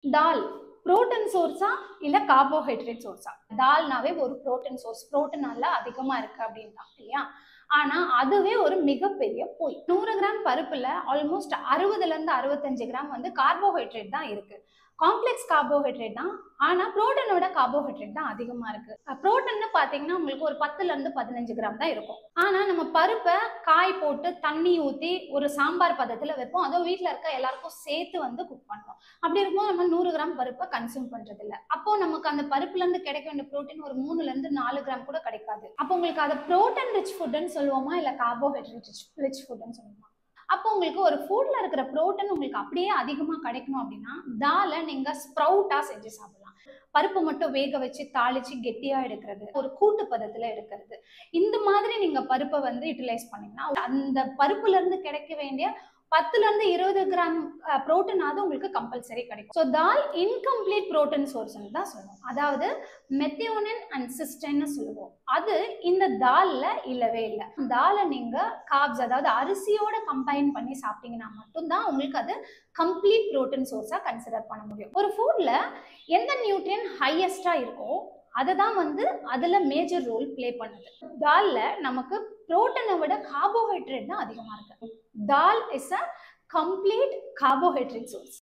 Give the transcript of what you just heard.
தால் protein சோர்ஸா இல்ல carbohydrate சோர்ஸா தால்னாவே ஒரு protein source protein நல்லா அதிகமா இருக்கு அப்படின்னா இல்லையா ஆனா அதுவே ஒரு மிகப்பெரிய பொய் நூறு கிராம் பருப்புல ஆல்மோஸ்ட் அறுபதுல இருந்து அறுபத்தஞ்சு கிராம் வந்து கார்போஹைட்ரேட் தான் இருக்கு காம்ப்ளெக்ஸ் கார்போஹைட்ரேட் தான் ஆனா புரோட்டனோட கார்போஹைட்ரேட் தான் அதிகமா இருக்கு புரோட்டன்னு பாத்தீங்கன்னா உங்களுக்கு ஒரு பத்துல இருந்து பதினஞ்சு கிராம் தான் இருக்கும் ஆனா நம்ம பருப்பை காய் போட்டு தண்ணி ஊத்தி ஒரு சாம்பார் பதத்துல வைப்போம் அதுவும் வீட்ல இருக்க எல்லாருக்கும் சேர்த்து வந்து குக் பண்ணுவோம் அப்படி இருக்கும்போது நம்ம நூறு கிராம் பருப்பை கன்சியூம் பண்றது இல்ல அப்போ நமக்கு அந்த பருப்புல இருந்து கிடைக்க வேண்டிய புரோட்டீன் ஒரு மூணுல இருந்து நாலு கிராம் கூட கிடைக்காது அப்போ உங்களுக்கு அதை புரோட்டீன் ரிச் ஃபுட்னு சொல்லுவோமா இல்ல கார்போஹைட்ரேட் ரிச் ரிச் ஃபுட்னு சொல்லுவோமா அப்போ உங்களுக்கு ஒரு ஃபுட்ல இருக்கிற புரோட்டீன் உங்களுக்கு அப்படியே அதிகமா கிடைக்கணும் அப்படின்னா தாலை நீங்க ஸ்ப்ரவுட்டா செஞ்சு சாப்பிடலாம் பருப்பு மட்டும் வேக வச்சு தாளிச்சு கெட்டியா எடுக்கிறது ஒரு கூட்டு பதத்துல எடுக்கிறது இந்த மாதிரி நீங்க பருப்பை வந்து யூட்டிலைஸ் பண்ணீங்கன்னா அந்த பருப்புல இருந்து கிடைக்க வேண்டிய பத்துல இருந்து இருபது கிராம் புரோட்டீனாவது உங்களுக்கு கம்பல்சரி கிடைக்கும் ஸோ தால் இன்கம்ப்ளீட் புரோட்டீன் சோர்ஸ்னு தான் சொல்லுவோம் அதாவது மெத்தியோனின் அண்ட் சிஸ்டன்னு சொல்லுவோம் அது இந்த தால்ல இல்லவே இல்லை தாலை நீங்க காப்ஸ் அதாவது அரிசியோட கம்பைன் பண்ணி சாப்பிட்டீங்கன்னா மட்டும்தான் உங்களுக்கு அது கம்ப்ளீட் புரோட்டீன் சோர்ஸா கன்சிடர் பண்ண முடியும் ஒரு ஃபுட்ல எந்த நியூட்ரியன் ஹையஸ்டா இருக்கோ அதை தான் வந்து அதுல மேஜர் ரோல் ப்ளே பண்ணுது தால்ல நமக்கு புரோட்டனை விட கார்போஹைட்ரேட் தான் அதிகமா இருக்கு dal is a complete carbohydrate source